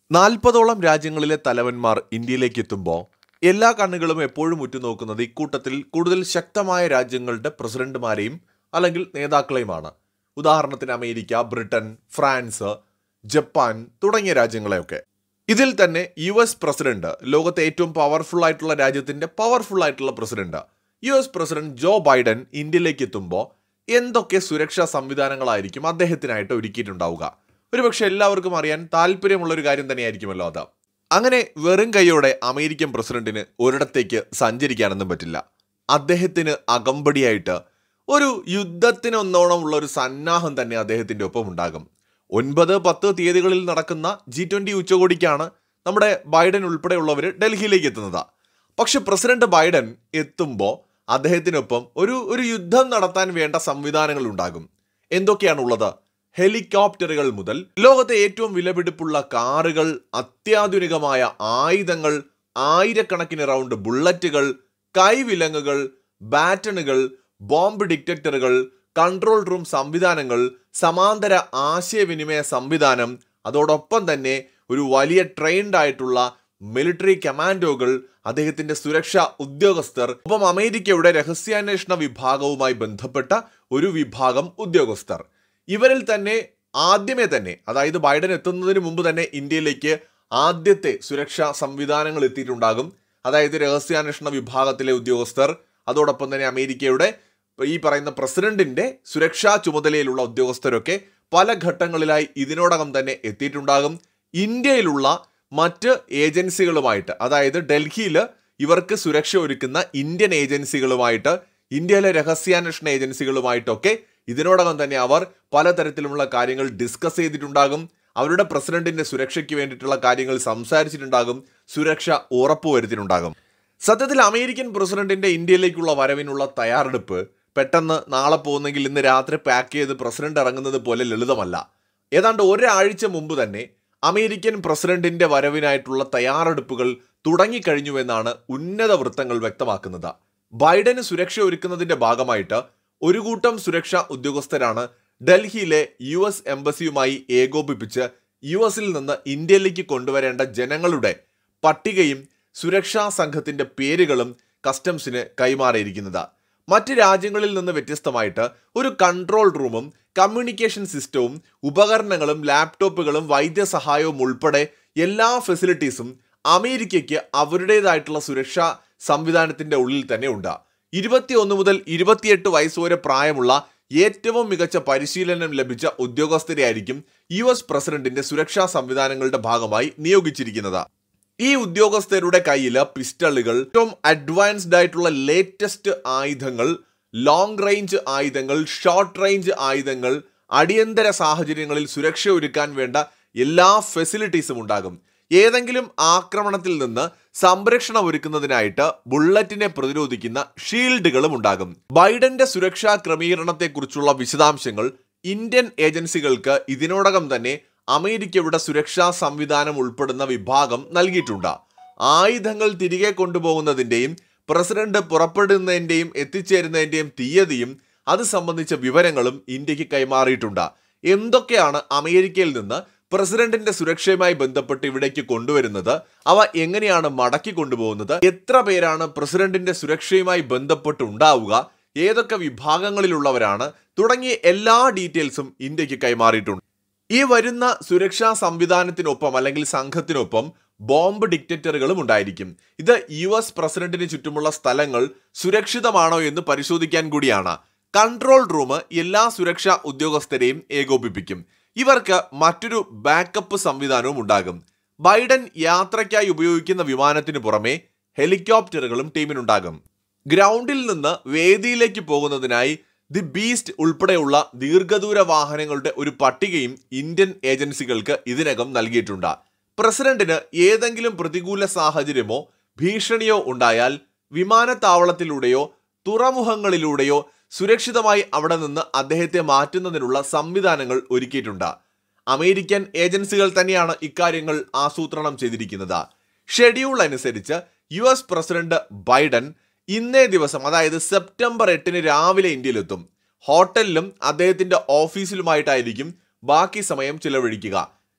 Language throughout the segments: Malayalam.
നാൽപ്പതോളം രാജ്യങ്ങളിലെ തലവന്മാർ ഇന്ത്യയിലേക്ക് എത്തുമ്പോൾ എല്ലാ കണ്ണുകളും എപ്പോഴും ഉറ്റുനോക്കുന്നത് ഇക്കൂട്ടത്തിൽ കൂടുതൽ ശക്തമായ രാജ്യങ്ങളുടെ പ്രസിഡന്റുമാരെയും അല്ലെങ്കിൽ നേതാക്കളെയുമാണ് ഉദാഹരണത്തിന് അമേരിക്ക ബ്രിട്ടൻ ഫ്രാൻസ് ജപ്പാൻ തുടങ്ങിയ രാജ്യങ്ങളെയൊക്കെ ഇതിൽ തന്നെ യു എസ് പ്രസിഡന്റ് ലോകത്തെ ഏറ്റവും പവർഫുൾ ആയിട്ടുള്ള രാജ്യത്തിന്റെ പവർഫുൾ ആയിട്ടുള്ള president U S president Joe Biden ഇന്ത്യയിലേക്ക് എത്തുമ്പോൾ എന്തൊക്കെ സുരക്ഷാ സംവിധാനങ്ങളായിരിക്കും അദ്ദേഹത്തിനായിട്ട് ഒരുക്കിയിട്ടുണ്ടാവുക ഒരുപക്ഷെ എല്ലാവർക്കും അറിയാൻ താല്പര്യമുള്ള ഒരു കാര്യം തന്നെയായിരിക്കുമല്ലോ അത് അങ്ങനെ വെറും കൈയോടെ അമേരിക്കൻ പ്രസിഡന്റിന് ഒരിടത്തേക്ക് സഞ്ചരിക്കാനൊന്നും പറ്റില്ല അദ്ദേഹത്തിന് അകമ്പടിയായിട്ട് ഒരു യുദ്ധത്തിനൊന്നോണം ഉള്ള ഒരു സന്നാഹം തന്നെ അദ്ദേഹത്തിന്റെ ഒപ്പം ഉണ്ടാകും ഒൻപത് പത്ത് തീയതികളിൽ നടക്കുന്ന ജി ട്വന്റി ഉച്ചകോടിക്കാണ് നമ്മുടെ ബൈഡൻ ഉൾപ്പെടെയുള്ളവർ ഡൽഹിയിലേക്ക് എത്തുന്നത് പക്ഷെ പ്രസിഡന്റ് ബൈഡൻ എത്തുമ്പോൾ അദ്ദേഹത്തിനൊപ്പം ഒരു ഒരു യുദ്ധം നടത്താൻ വേണ്ട സംവിധാനങ്ങൾ ഉണ്ടാകും എന്തൊക്കെയാണുള്ളത് ഹെലികോപ്റ്ററുകൾ മുതൽ ലോകത്തെ ഏറ്റവും വിലപിടിപ്പുള്ള കാറുകൾ അത്യാധുനികമായ ആയുധങ്ങൾ ആയിരക്കണക്കിന് റൗണ്ട് ബുള്ളറ്റുകൾ കൈവിലങ്ങുകൾ ബാറ്റണുകൾ ബോംബ് ഡിറ്റക്ടറുകൾ കൺട്രോൾ റൂം സംവിധാനങ്ങൾ സമാന്തര ആശയവിനിമയ സംവിധാനം അതോടൊപ്പം തന്നെ ഒരു വലിയ ട്രെയിൻഡ് ആയിട്ടുള്ള മിലിറ്ററി കമാൻഡോകൾ അദ്ദേഹത്തിന്റെ സുരക്ഷാ ഉദ്യോഗസ്ഥർ ഒപ്പം അമേരിക്കയുടെ രഹസ്യാന്വേഷണ വിഭാഗവുമായി ബന്ധപ്പെട്ട ഒരു വിഭാഗം ഉദ്യോഗസ്ഥർ ഇവരിൽ തന്നെ ആദ്യമേ തന്നെ അതായത് ബൈഡൻ എത്തുന്നതിന് മുമ്പ് തന്നെ ഇന്ത്യയിലേക്ക് ആദ്യത്തെ സുരക്ഷാ സംവിധാനങ്ങൾ എത്തിയിട്ടുണ്ടാകും അതായത് രഹസ്യാന്വേഷണ വിഭാഗത്തിലെ ഉദ്യോഗസ്ഥർ അതോടൊപ്പം തന്നെ അമേരിക്കയുടെ ഈ പറയുന്ന പ്രസിഡന്റിന്റെ സുരക്ഷാ ചുമതലയിലുള്ള ഉദ്യോഗസ്ഥരൊക്കെ പല ഘട്ടങ്ങളിലായി ഇതിനോടകം തന്നെ എത്തിയിട്ടുണ്ടാകും ഇന്ത്യയിലുള്ള മറ്റ് ഏജൻസികളുമായിട്ട് അതായത് ഡൽഹിയിൽ ഇവർക്ക് സുരക്ഷ ഒരുക്കുന്ന ഇന്ത്യൻ ഏജൻസികളുമായിട്ട് ഇന്ത്യയിലെ രഹസ്യാന്വേഷണ ഏജൻസികളുമായിട്ടൊക്കെ ഇതിനോടകം തന്നെ അവർ പലതരത്തിലുള്ള കാര്യങ്ങൾ ഡിസ്കസ് ചെയ്തിട്ടുണ്ടാകും അവരുടെ പ്രസിഡന്റിന്റെ സുരക്ഷയ്ക്ക് വേണ്ടിയിട്ടുള്ള കാര്യങ്ങൾ സംസാരിച്ചിട്ടുണ്ടാകും സുരക്ഷ ഉറപ്പുവരുത്തിയിട്ടുണ്ടാകും സത്യത്തിൽ അമേരിക്കൻ പ്രസിഡന്റിന്റെ ഇന്ത്യയിലേക്കുള്ള വരവിനുള്ള തയ്യാറെടുപ്പ് പെട്ടെന്ന് നാളെ പോകുന്നെങ്കിൽ ഇന്ന് രാത്രി പാക്ക് ചെയ്ത് പ്രസിഡന്റ് ഇറങ്ങുന്നത് പോലെ ലളിതമല്ല ഏതാണ്ട് ഒരാഴ്ച മുമ്പ് തന്നെ അമേരിക്കൻ പ്രസിഡന്റിന്റെ വരവിനായിട്ടുള്ള തയ്യാറെടുപ്പുകൾ തുടങ്ങിക്കഴിഞ്ഞുവെന്നാണ് ഉന്നത വൃത്തങ്ങൾ വ്യക്തമാക്കുന്നത് ബൈഡന് സുരക്ഷ ഒരുക്കുന്നതിന്റെ ഭാഗമായിട്ട് ഒരു കൂട്ടം സുരക്ഷാ ഉദ്യോഗസ്ഥരാണ് ഡൽഹിയിലെ യു എസ് എംബസിയുമായി ഏകോപിപ്പിച്ച് യു എസിൽ നിന്ന് ഇന്ത്യയിലേക്ക് കൊണ്ടുവരേണ്ട ജനങ്ങളുടെ പട്ടികയും സുരക്ഷാ സംഘത്തിന്റെ പേരുകളും കസ്റ്റംസിന് കൈമാറിയിരിക്കുന്നത് മറ്റ് രാജ്യങ്ങളിൽ നിന്ന് വ്യത്യസ്തമായിട്ട് ഒരു കൺട്രോൾ റൂമും കമ്മ്യൂണിക്കേഷൻ സിസ്റ്റവും ഉപകരണങ്ങളും ലാപ്ടോപ്പുകളും വൈദ്യസഹായവും ഉൾപ്പെടെ എല്ലാ ഫെസിലിറ്റീസും അമേരിക്കയ്ക്ക് അവരുടേതായിട്ടുള്ള സുരക്ഷാ സംവിധാനത്തിന്റെ ഉള്ളിൽ തന്നെ ഉണ്ട് ഇരുപത്തിയൊന്ന് മുതൽ ഇരുപത്തിയെട്ട് വയസ്സ് വരെ പ്രായമുള്ള ഏറ്റവും മികച്ച പരിശീലനം ലഭിച്ച ഉദ്യോഗസ്ഥരെയായിരിക്കും യു എസ് പ്രസിഡന്റിന്റെ സുരക്ഷാ സംവിധാനങ്ങളുടെ ഭാഗമായി നിയോഗിച്ചിരിക്കുന്നത് ഈ ഉദ്യോഗസ്ഥരുടെ കയ്യിൽ പിസ്റ്റളുകൾ ഏറ്റവും അഡ്വാൻസ്ഡ് ആയിട്ടുള്ള ലേറ്റസ്റ്റ് ആയുധങ്ങൾ ലോങ് റേഞ്ച് ആയുധങ്ങൾ ഷോർട്ട് റേഞ്ച് ആയുധങ്ങൾ അടിയന്തര സാഹചര്യങ്ങളിൽ സുരക്ഷ ഒരുക്കാൻ വേണ്ട എല്ലാ ഫെസിലിറ്റീസും ഉണ്ടാകും ഏതെങ്കിലും ആക്രമണത്തിൽ നിന്ന് സംരക്ഷണം ഒരുക്കുന്നതിനായിട്ട് ബുള്ളറ്റിനെ പ്രതിരോധിക്കുന്ന ഷീൽഡുകളും ഉണ്ടാകും ബൈഡന്റെ സുരക്ഷാ ക്രമീകരണത്തെക്കുറിച്ചുള്ള വിശദാംശങ്ങൾ ഇന്ത്യൻ ഏജൻസികൾക്ക് ഇതിനോടകം തന്നെ അമേരിക്കയുടെ സുരക്ഷാ സംവിധാനം ഉൾപ്പെടുന്ന വിഭാഗം നൽകിയിട്ടുണ്ട് ആയുധങ്ങൾ തിരികെ കൊണ്ടുപോകുന്നതിന്റെയും പ്രസിഡന്റ് പുറപ്പെടുന്നതിന്റെയും എത്തിച്ചേരുന്നതിന്റെയും തീയതിയും അത് സംബന്ധിച്ച വിവരങ്ങളും ഇന്ത്യക്ക് കൈമാറിയിട്ടുണ്ട് എന്തൊക്കെയാണ് അമേരിക്കയിൽ നിന്ന് പ്രസിഡന്റിന്റെ സുരക്ഷയുമായി ബന്ധപ്പെട്ട് ഇവിടേക്ക് കൊണ്ടുവരുന്നത് അവ എങ്ങനെയാണ് മടക്കി കൊണ്ടുപോകുന്നത് എത്ര പേരാണ് പ്രസിഡന്റിന്റെ സുരക്ഷയുമായി ബന്ധപ്പെട്ട് ഉണ്ടാവുക ഏതൊക്കെ വിഭാഗങ്ങളിലുള്ളവരാണ് തുടങ്ങിയ എല്ലാ ഡീറ്റെയിൽസും ഇന്ത്യക്ക് കൈമാറിയിട്ടുണ്ട് ഈ വരുന്ന സുരക്ഷാ സംവിധാനത്തിനൊപ്പം അല്ലെങ്കിൽ സംഘത്തിനൊപ്പം ബോംബ് ഡിക്റ്റേറ്ററുകളും ഉണ്ടായിരിക്കും ഇത് യു എസ് പ്രസിഡന്റിന് ചുറ്റുമുള്ള സ്ഥലങ്ങൾ സുരക്ഷിതമാണോ എന്ന് പരിശോധിക്കാൻ കൂടിയാണ് കൺട്രോൾ റൂം എല്ലാ സുരക്ഷാ ഉദ്യോഗസ്ഥരെയും ഏകോപിപ്പിക്കും ഇവർക്ക് മറ്റൊരു ബാക്കപ്പ് സംവിധാനവും ഉണ്ടാകും ബൈഡൻ യാത്രയ്ക്കായി ഉപയോഗിക്കുന്ന വിമാനത്തിന് പുറമെ ഹെലികോപ്റ്ററുകളും ടീമിനുണ്ടാകും ഗ്രൗണ്ടിൽ നിന്ന് വേദിയിലേക്ക് പോകുന്നതിനായി ദി ബീസ്റ്റ് ഉൾപ്പെടെയുള്ള ദീർഘദൂര വാഹനങ്ങളുടെ ഒരു പട്ടികയും ഇന്ത്യൻ ഏജൻസികൾക്ക് ഇതിനകം നൽകിയിട്ടുണ്ട് പ്രസിഡന്റിന് ഏതെങ്കിലും പ്രതികൂല സാഹചര്യമോ ഭീഷണിയോ ഉണ്ടായാൽ വിമാനത്താവളത്തിലൂടെയോ തുറമുഖങ്ങളിലൂടെയോ സുരക്ഷിതമായി അവിടെ നിന്ന് അദ്ദേഹത്തെ മാറ്റുന്നതിനുള്ള സംവിധാനങ്ങൾ ഒരുക്കിയിട്ടുണ്ട് അമേരിക്കൻ ഏജൻസികൾ തന്നെയാണ് ഇക്കാര്യങ്ങൾ ആസൂത്രണം ചെയ്തിരിക്കുന്നത് ഷെഡ്യൂൾ അനുസരിച്ച് യു എസ് പ്രസിഡന്റ് ബൈഡൻ ഇന്നേ ദിവസം അതായത് സെപ്റ്റംബർ എട്ടിന് രാവിലെ ഇന്ത്യയിലെത്തും ഹോട്ടലിലും അദ്ദേഹത്തിന്റെ ഓഫീസിലുമായിട്ടായിരിക്കും ബാക്കി സമയം ചിലവഴിക്കുക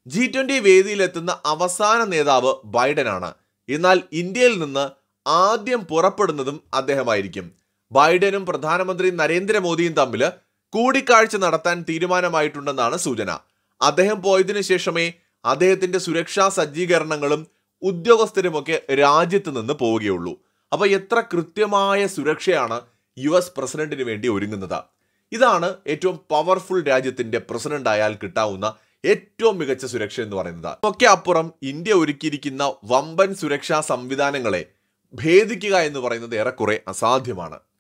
ജി ട്വന്റി വേദിയിലെത്തുന്ന അവസാന നേതാവ് ബൈഡനാണ് എന്നാൽ ഇന്ത്യയിൽ നിന്ന് ആദ്യം പുറപ്പെടുന്നതും അദ്ദേഹമായിരിക്കും ബൈഡനും പ്രധാനമന്ത്രി നരേന്ദ്രമോദിയും തമ്മിൽ കൂടിക്കാഴ്ച നടത്താൻ തീരുമാനമായിട്ടുണ്ടെന്നാണ് സൂചന അദ്ദേഹം പോയതിനു ശേഷമേ അദ്ദേഹത്തിന്റെ സുരക്ഷാ സജ്ജീകരണങ്ങളും ഉദ്യോഗസ്ഥരുമൊക്കെ രാജ്യത്ത് നിന്ന് പോവുകയുള്ളൂ അപ്പൊ എത്ര കൃത്യമായ സുരക്ഷയാണ് യു എസ് പ്രസിഡന്റിന് വേണ്ടി ഒരുങ്ങുന്നത് ഇതാണ് ഏറ്റവും പവർഫുൾ രാജ്യത്തിന്റെ പ്രസിഡന്റ് ആയാൽ കിട്ടാവുന്ന ഏറ്റവും മികച്ച സുരക്ഷ എന്ന് പറയുന്നത് ഒക്കെ അപ്പുറം ഇന്ത്യ ഒരുക്കിയിരിക്കുന്ന വമ്പൻ സുരക്ഷാ സംവിധാനങ്ങളെ ഭേദിക്കുക എന്ന് പറയുന്നത് ഏറെക്കുറെ അസാധ്യമാണ്